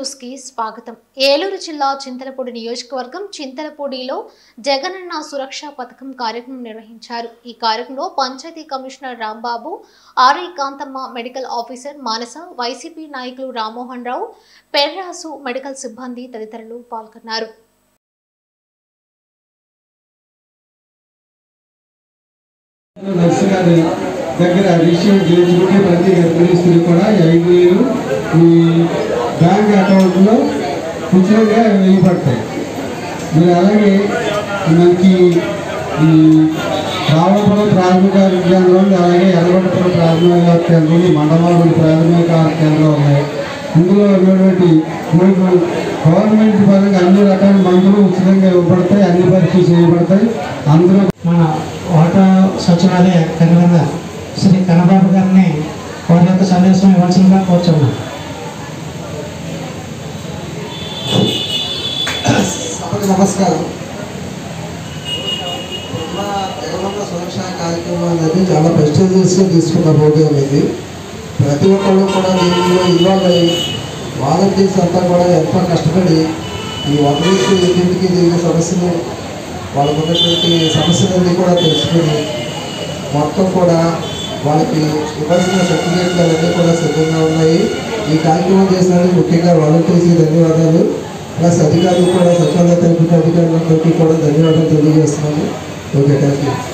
news కి స్వాగతం ఏలూరు జిల్లా చింతలపూడి నియోజకవర్గం చింతలపూడిలో జగనన్న సురక్ష పథకం కార్యక్రమం నిర్వహించారు ఈ కార్యక్రమంలో panchayat commissioner Rambabu RI Kanthamma medical officer Manasa YCP నాయకులు రామ్మోహన్ రావు పెర్రాసు మెడికల్ సిబ్బంది తదితరులు పాల్గొన్నారు నర్సు గారి దగ్గర రిసీవ్ చేయించుకుంటే ప్రతి గర్భిణీ స్త్రీ కూడా ఈ ఐదు వేలు ఈ బ్యాంక్ అకౌంట్లో ఉచితంగా వేయబడతాయి మీరు అలాగే మనకి ఈ రామపురం ప్రాథమిక ఆరోగ్య కేంద్రం ఉంది అలాగే ఎర్రగొండపురం ప్రాథమిక ఆరోగ్య కేంద్రం ఉంది మండమాలు ప్రాథమిక ఆరోగ్య కేంద్రం ఉన్నాయి ఇందులో ఉన్నటువంటి మీకు గవర్నమెంట్ పరంగా అన్ని రకాల మందులు ఉచితంగా ఇవ్వబడతాయి అన్ని పరీక్షలు చేయబడతాయి అందులో మన ఓట సచివాలయ కన్వీనర్ శ్రీ కన్నబాబు గారిని వారి యొక్క సందేశం ఇవ్వాల్సిందిగా కోరుచున్నాం సభకు నమస్కారం మా జగనన్న సురక్ష కార్యక్రమం అనేది చాలా ప్రెస్టీజియస్గా తీసుకున్న ప్రోగ్రామ్ ఇది ప్రతి ఒక్కళ్ళు కూడా దీనిలో ఇన్వాల్వ్ అయ్యి వాలంటీర్స్ అంతా కూడా ఎంతో కష్టపడి ఈ వన్ వీక్ ఇంటింటికి తిరిగే సమస్యలు వాళ్ళకు ఉన్నటువంటి సమస్యలన్నీ కూడా తెలుసుకుని మొత్తం కూడా వాళ్ళకి ఇవ్వాల్సిన సర్టిఫికేట్లు అవన్నీ కూడా సిద్ధంగా ఉన్నాయి ఈ కార్యక్రమం చేసినందుకు ముఖ్యంగా వాలంటీర్స్కి ధన్యవాదాలు ప్లస్ అధికారులు కూడా సచివాలయ తరపున అధికారులందరికీ కూడా ధన్యవాదాలు తెలియజేస్తున్నాను ఓకే థ్యాంక్ యూ